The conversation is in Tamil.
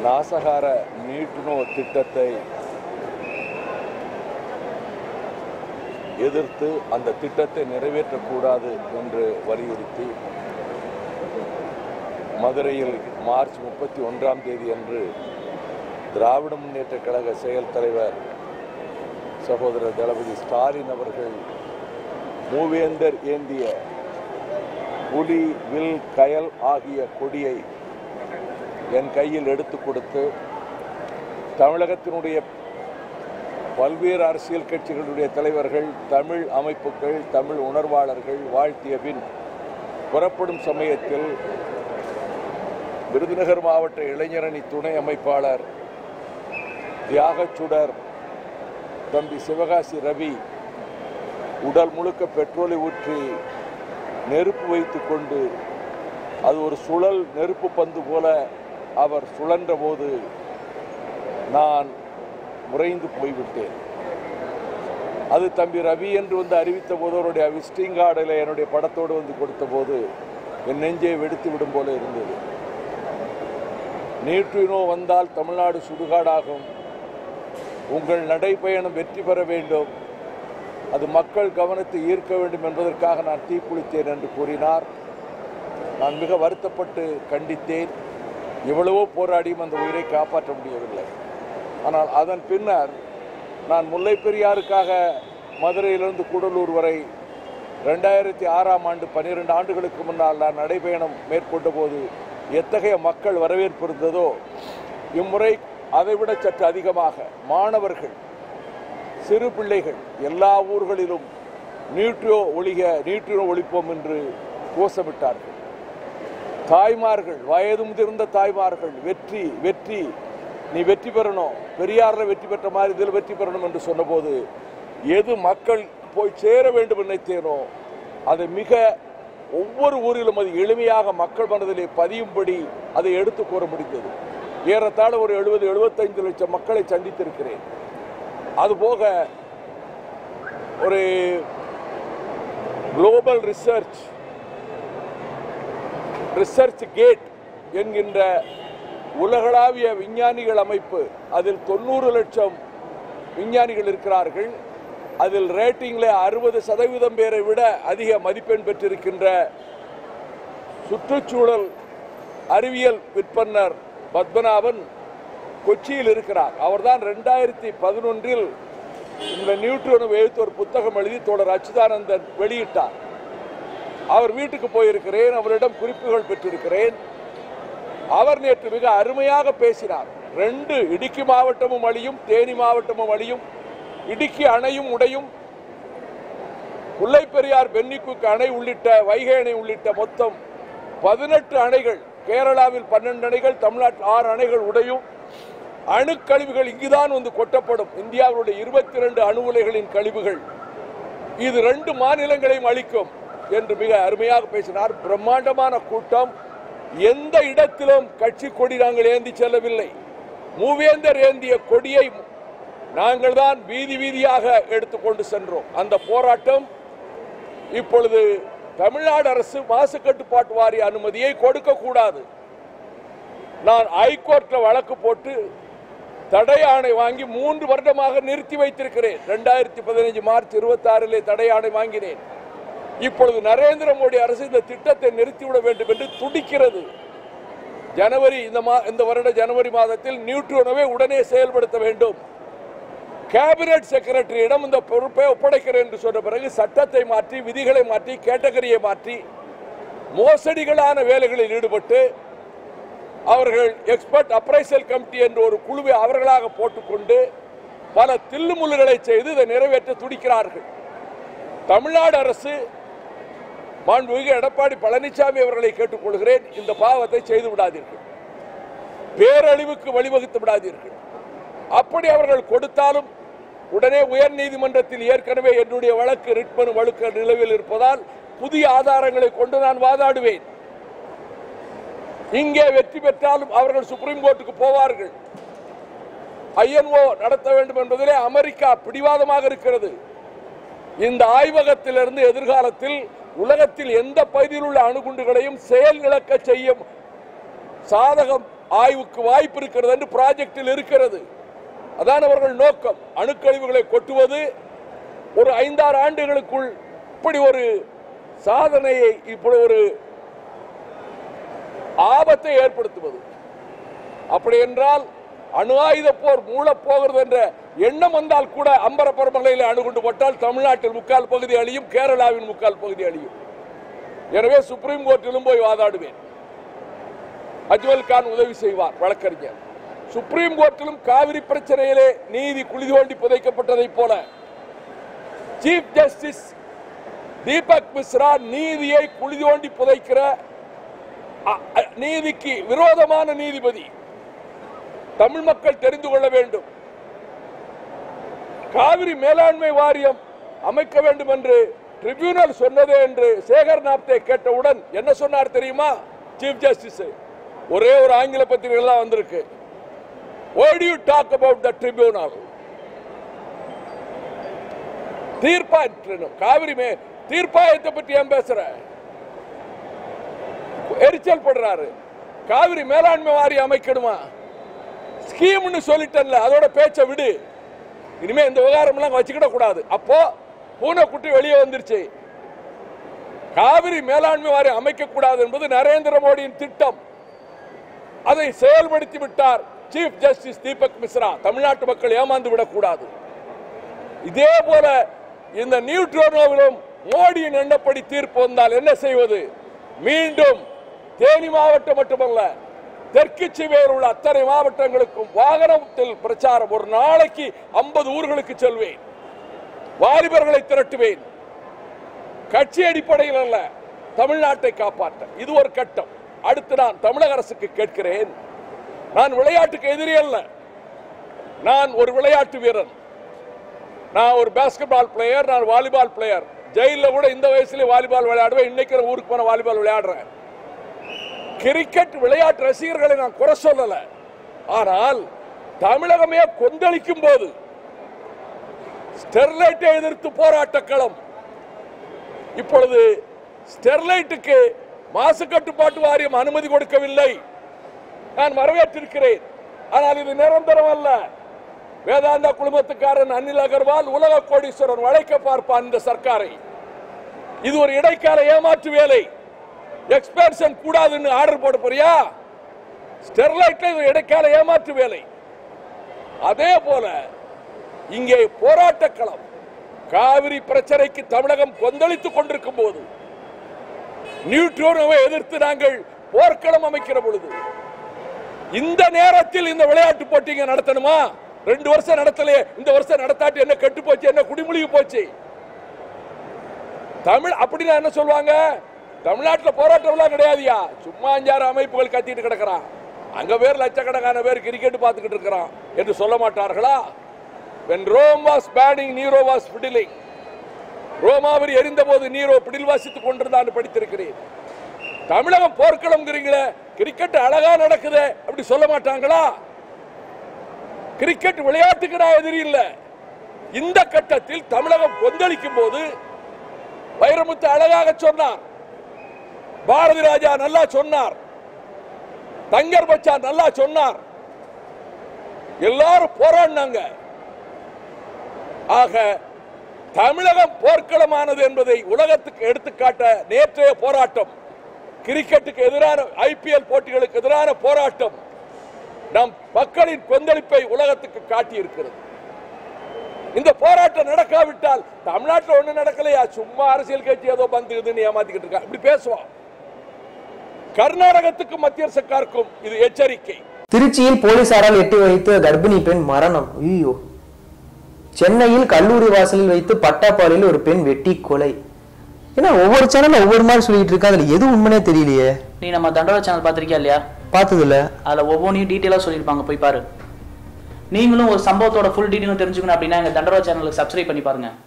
நாசகார நீட்டுனோ திட்டத்தை எதிர்த்து அந்த திட்டத்தை நிறைவேற்றக்கூடாது என்று வலியுறுத்தி மதுரையில் மார்ச் முப்பத்தி ஒன்றாம் தேதி அன்று திராவிட முன்னேற்ற கழக செயல் தலைவர் சகோதரர் தளபதி ஸ்டாலின் அவர்கள் மூவேந்தர் ஏந்திய புலி வில் கயல் ஆகிய கொடியை என் கையில் எடுத்து கொடுத்து தமிழகத்தினுடைய பல்வேறு அரசியல் கட்சிகளுடைய தலைவர்கள் தமிழ் அமைப்புகள் தமிழ் உணர்வாளர்கள் வாழ்த்திய பின் புறப்படும் சமயத்தில் விருதுநகர் மாவட்ட இளைஞரணி துணை அமைப்பாளர் தியாகச்சுடர் தம்பி சிவகாசி ரவி உடல் முழுக்க பெட்ரோலை ஊற்றி நெருப்பு வைத்துக் கொண்டு அது ஒரு சுழல் நெருப்பு பந்து போல அவர் சுழன்ற போது நான் முறைந்து போய்விட்டேன் அது தம்பி ரவி என்று வந்து அறிவித்த போது அவருடைய விசிட்டிங் கார்டில் என்னுடைய படத்தோடு வந்து கொடுத்த போது என் நெஞ்சை வெடித்து விடும் போல இருந்தது நீட்டுனோ வந்தால் தமிழ்நாடு சுடுகாடாகும் உங்கள் நடைப்பயணம் வெற்றி பெற வேண்டும் அது மக்கள் கவனத்தை ஈர்க்க வேண்டும் என்பதற்காக நான் தீக்குளித்தேன் என்று கூறினார் நான் மிக வருத்தப்பட்டு கண்டித்தேன் எவ்வளவோ போராடியும் அந்த உயிரை காப்பாற்ற முடியவில்லை ஆனால் அதன் பின்னர் நான் முல்லை பெரியாருக்காக மதுரையிலிருந்து கூடலூர் வரை ரெண்டாயிரத்தி ஆறாம் ஆண்டு பன்னிரெண்டு ஆண்டுகளுக்கு முன்னால் நான் நடைபயணம் மேற்கொண்ட போது எத்தகைய மக்கள் வரவேற்பு இருந்ததோ இம்முறை அதைவிட சற்று அதிகமாக மாணவர்கள் சிறு பிள்ளைகள் எல்லா ஊர்களிலும் நீட்டியோ ஒழிக நீட்டியோ ஒழிப்போம் என்று கோஷமிட்டார்கள் தாய்மார்கள் வயது முதிர்ந்த தாய்மார்கள் வெற்றி வெற்றி நீ வெற்றி பெறணும் பெரியாரில் வெற்றி பெற்ற மாதிரி இதில் வெற்றி பெறணும் என்று சொன்னபோது எது மக்கள் போய் சேர வேண்டும் நினைத்தேனோ அதை மிக ஒவ்வொரு ஊரிலும் அது எளிமையாக மக்கள் மனதிலே பதியும்படி அதை எடுத்து கூற முடிந்தது ஏறத்தாழ ஒரு எழுபது எழுபத்தைந்து லட்சம் மக்களை சந்தித்திருக்கிறேன் அதுபோக ஒரு குளோபல் ரிசர்ச் ரிசர்ச் கேட் என்கின்ற உலகளாவிய விஞ்ஞானிகள் அமைப்பு அதில் தொண்ணூறு லட்சம் விஞ்ஞானிகள் இருக்கிறார்கள் அதில் ரேட்டிங்கில் அறுபது சதவீதம் பேரை விட அதிக மதிப்பெண் பெற்றிருக்கின்ற சுற்றுச்சூழல் அறிவியல் விற்பனர் பத்மநாபன் கொச்சியில் இருக்கிறார் அவர்தான் ரெண்டாயிரத்தி பதினொன்றில் இந்த நியூட்ரன் எழுத்து ஒரு புத்தகம் எழுதி தோழர் அச்சுதானந்தன் வெளியிட்டார் அவர் வீட்டுக்கு போயிருக்கிறேன் அவரிடம் குறிப்புகள் பெற்றிருக்கிறேன் அவர் நேற்று மிக அருமையாக பேசினார் ரெண்டு இடுக்கி மாவட்டமும் அழியும் தேனி மாவட்டமும் அழியும் இடுக்கி அணையும் உடையும் முல்லை பெரியார் பென்னிக்குக்கு அணை உள்ளிட்ட வைகை அணை உள்ளிட்ட மொத்தம் பதினெட்டு அணைகள் கேரளாவில் பன்னெண்டு அணைகள் தமிழ்நாட்டில் ஆறு அணைகள் உடையும் அணுக்கழிவுகள் இங்குதான் வந்து கொட்டப்படும் இந்தியாவுடைய இருபத்தி இரண்டு அணு உலைகளின் கழிவுகள் இது ரெண்டு மாநிலங்களையும் அளிக்கும் என்று மிக அருமையாக பேசினார் பிரம்மாண்டமான கூட்டம் எந்த இடத்திலும் கட்சி கொடி நாங்கள் ஏந்தி செல்லவில்லை மூவேந்தர் ஏந்திய கொடியை நாங்கள் தான் வீதி வீதியாக எடுத்துக்கொண்டு சென்றோம் அந்த போராட்டம் இப்பொழுது தமிழ்நாடு அரசு மாசு கட்டுப்பாட்டு வாரிய அனுமதியை கொடுக்க கூடாது நான் ஹைகோர்ட்ல வழக்கு போட்டு தடை ஆணை வாங்கி மூன்று வருடமாக நிறுத்தி வைத்திருக்கிறேன் ரெண்டாயிரத்தி பதினைஞ்சு மார்ச் இருபத்தி ஆறிலே தடை ஆணை வாங்கினேன் இப்பொழுது நரேந்திர மோடி அரசு இந்த திட்டத்தை நிறுத்திவிட வேண்டும் என்று துடிக்கிறது ஜனவரி இந்த மா இந்த வருட ஜனவரி மாதத்தில் நியூட்ரோனவை உடனே செயல்படுத்த வேண்டும் கேபினட் செக்ரட்டரியிடம் இந்த பொறுப்பை ஒப்படைக்கிறேன் என்று சொன்ன பிறகு சட்டத்தை மாற்றி விதிகளை மாற்றி கேட்டகரியை மாற்றி மோசடிகளான வேலைகளில் ஈடுபட்டு அவர்கள் எக்ஸ்பர்ட் அப்ரைசல் கமிட்டி என்ற ஒரு குழுவை அவர்களாக போட்டுக்கொண்டு பல தில்லுமுல்லுகளை செய்து இதை நிறைவேற்ற துடிக்கிறார்கள் தமிழ்நாடு அரசு மாண்புமிகு எடப்பாடி பழனிசாமி அவர்களை கேட்டுக்கொள்கிறேன் இந்த பாவத்தை செய்து விடாதீர்கள் பேரழிவுக்கு வழிவகுத்து விடாதீர்கள் அப்படி அவர்கள் கொடுத்தாலும் உடனே உயர் நீதிமன்றத்தில் ஏற்கனவே என்னுடைய வழக்கு ரிட்மனு வழக்கு நிலவில் இருப்பதால் புதிய ஆதாரங்களை கொண்டு நான் வாதாடுவேன் இங்கே வெற்றி பெற்றாலும் அவர்கள் சுப்ரீம் கோர்ட்டுக்கு போவார்கள் ஐஎன்ஓ நடத்த வேண்டும் என்பதிலே அமெரிக்கா பிடிவாதமாக இருக்கிறது இந்த ஆய்வகத்திலிருந்து எதிர்காலத்தில் உலகத்தில் எந்த பகுதியில் உள்ள அணுகுண்டுகளையும் செயல் இழக்க செய்யும் சாதகம் ஆய்வுக்கு வாய்ப்பு இருக்கிறது என்று ப்ராஜெக்டில் இருக்கிறது அதான் அவர்கள் நோக்கம் அணுக்கழிவுகளை கொட்டுவது ஒரு ஐந்தாறு ஆண்டுகளுக்குள் இப்படி ஒரு சாதனையை இப்படி ஒரு ஆபத்தை ஏற்படுத்துவது அப்படி என்றால் அணு ஆயுத போர் மூளப் போகிறது என்ற எண்ணம் வந்தால் கூட அம்பரப்பரமலையில் அணுகுண்டு போட்டால் தமிழ்நாட்டில் முக்கால் பகுதி அழியும் கேரளாவின் முக்கால் பகுதி அழியும் எனவே சுப்ரீம் கோர்ட்டிலும் போய் வாதாடுவேன் அஜ்மல் கான் உதவி செய்வார் வழக்கறிஞர் சுப்ரீம் கோர்ட்டிலும் காவிரி பிரச்சனையிலே நீதி குழி தோண்டி புதைக்கப்பட்டதைப் போல சீஃப் ஜஸ்டிஸ் தீபக் மிஸ்ரா நீதியை குழி தோண்டி புதைக்கிற அ- அ- நீதிக்கு விரோதமான நீதிபதி தமிழ் மக்கள் தெரிந்து கொள்ள வேண்டும் காவிரி மேலாண்மை வாரியம் அமைக்க வேண்டும் என்று ட்ரிபியூனல் சொன்னதே என்று சேகர் நாப்தே கேட்டவுடன் என்ன சொன்னார் தெரியுமா சீஃப் ஜஸ்டிஸ் ஒரே ஒரு ஆங்கில பத்திரிகைலாம் வந்திருக்கு Why do you talk about the tribunal? தீர்ப்பாயற்றணும் Kaveri மே தீர்ப்பாயத்தை பற்றி ஏன் பேசுற எரிச்சல் படுறாரு காவிரி மேலாண்மை வாரியம் அமைக்கணுமா ஸ்கீம்னு சொல்லிட்டேன்ல அதோட பேச்சை விடு இனிமே இந்த விவகாரம் எல்லாம் வச்சுக்கிட கூடாது அப்போ பூனைக்குட்டி வெளியே வந்துருச்சு காவிரி மேலாண்மை வாரியம் அமைக்க கூடாது என்பது நரேந்திர மோடியின் திட்டம் அதை செயல்படுத்தி விட்டார் சீஃப் ஜஸ்டிஸ் தீபக் மிஸ்ரா தமிழ்நாட்டு மக்கள் ஏமாந்து விடக்கூடாது இதே போல இந்த நியூட்ரோனோவிலும் மோடியின் எண்ணப்படி தீர்ப்பு வந்தால் என்ன செய்வது மீண்டும் தேனி மாவட்டம் மட்டுமல்ல தெற்கு சிவேர் உள்ள அத்தனை மாவட்டங்களுக்கும் வாகனத்தில் பிரச்சாரம் ஒரு நாளைக்கு ஐம்பது ஊர்களுக்கு செல்வேன் வாலிபர்களை திரட்டுவேன் கட்சி அடிப்படையில் அல்ல தமிழ்நாட்டை காப்பாற்ற இது ஒரு கட்டம் அடுத்து நான் தமிழக அரசுக்கு கேட்கிறேன் நான் விளையாட்டுக்கு எதிரி அல்ல நான் ஒரு விளையாட்டு வீரன் நான் ஒரு பாஸ்கெட் பால் பிளேயர் நான் வாலிபால் பிளேயர் ஜெயிலில் கூட இந்த வயசுல வாலிபால் விளையாடுவேன் இன்னைக்கு நான் ஊருக்கு போன வாலிபால் விளையாடுறேன் கிரிக்கெட் விளையாட்டு ரசிகர்களை நான் குறை சொல்லல ஆனால் தமிழகமே கொந்தளிக்கும் போது ஸ்டெர்லைட்டை எதிர்த்து போராட்ட களம் இப்பொழுது ஸ்டெர்லைட்டுக்கு மாசு கட்டுப்பாட்டு வாரியம் அனுமதி கொடுக்கவில்லை நான் வரவேற்றிருக்கிறேன் ஆனால் இது நிரந்தரம் அல்ல வேதாந்தா குழுமத்துக்காரன் அனில் அகர்வால் உலக கோடீஸ்வரன் வளைக்க பார்ப்பான் இந்த சர்க்காரை இது ஒரு இடைக்கால ஏமாற்று வேலை எக்ஸ்பேன்ஷன் கூடாதுன்னு ஆர்டர் போட போறியா ஸ்டெர்லைட்ல இது இடைக்கால ஏமாற்று வேலை அதே போல இங்கே போராட்ட களம் காவிரி பிரச்சனைக்கு தமிழகம் கொந்தளித்துக் கொண்டிருக்கும் போது நியூட்ரோனோவை எதிர்த்து நாங்கள் போர்க்களம் அமைக்கிற பொழுது இந்த நேரத்தில் இந்த விளையாட்டு போட்டிங்க நடத்தணுமா ரெண்டு வருஷம் நடத்தலையே இந்த வருஷம் நடத்தாட்டி என்ன கெட்டு போச்சு என்ன குடிமுழுகி போச்சு தமிழ் அப்படின்னா என்ன சொல்லுவாங்க தமிழ்நாட்டில் போராட்டம்லாம் கிடையாதுயா சும்மா அஞ்சாறு அமைப்புகள் கத்திட்டு கிடக்குறான் அங்க பேர் லட்சக்கணக்கான பேர் கிரிக்கெட் பார்த்துக்கிட்டு இருக்கிறான் என்று சொல்ல மாட்டார்களா when Rome was banning Nero was fiddling ரோமாவரி எரிந்த போது நீரோ பிடில் வாசித்துக் கொண்டிருந்தான் படித்திருக்கிறேன் தமிழகம் போர்க்களம்ங்கிறீங்களே கிரிக்கெட் அழகா நடக்குதே அப்படி சொல்ல மாட்டாங்களா கிரிக்கெட் விளையாட்டுக்கு நான் எதிரி இல்ல இந்த கட்டத்தில் தமிழகம் கொந்தளிக்கும் போது வைரமுத்து அழகாக சொன்னார் பாரதி ராஜா நல்லா சொன்னார் தங்கர் பச்சான் நல்லா சொன்னார் எல்லாரும் போராடினாங்க ஆக தமிழகம் போர்க்களமானது என்பதை உலகத்துக்கு எடுத்துக்காட்ட நேற்றைய போராட்டம் கிரிக்கெட்டுக்கு எதிரான ஐபிஎல் போட்டிகளுக்கு எதிரான போராட்டம் நம் மக்களின் கொந்தளிப்பை உலகத்துக்கு காட்டியிருக்கிறது இந்த போராட்டம் நடக்காவிட்டால் தமிழ்நாட்டில் ஒண்ணு நடக்கலையா சும்மா அரசியல் கட்சி ஏதோ பந்துக்குதுன்னு ஏமாத்திக்கிட்டு இருக்கா இப்படி பேசுவான் கர்நாடகத்துக்கும் மத்திய சர்க்காருக்கும் இது எச்சரிக்கை திருச்சியில் போலீசாரால் எட்டி வைத்த கர்ப்பிணி பெண் மரணம் ஐயோ சென்னையில் கல்லூரி வாசலில் வைத்து பட்டாப்பாலையில் ஒரு பெண் வெட்டி கொலை ஏன்னா ஒவ்வொரு சேனல்ல ஒவ்வொரு மாதிரி சொல்லிட்டு இருக்கா அதுல எது உண்மைனே தெரியலையே நீ நம்ம தண்டோர சேனல் பார்த்திருக்கியா இல்லையா பார்த்தது இல்ல அதில் ஒவ்வொன்றையும் டீட்டெயிலாக சொல்லியிருப்பாங்க போய் பாரு நீங்களும் ஒரு சம்பவத்தோட ஃபுல் டீட்டெயிலும் தெரிஞ்சுக்கணும் அப்படின்னா எங்கள் தண்டோர சேனலுக்கு சப்ஸ்கிரைப் பண்ணி பாருங்க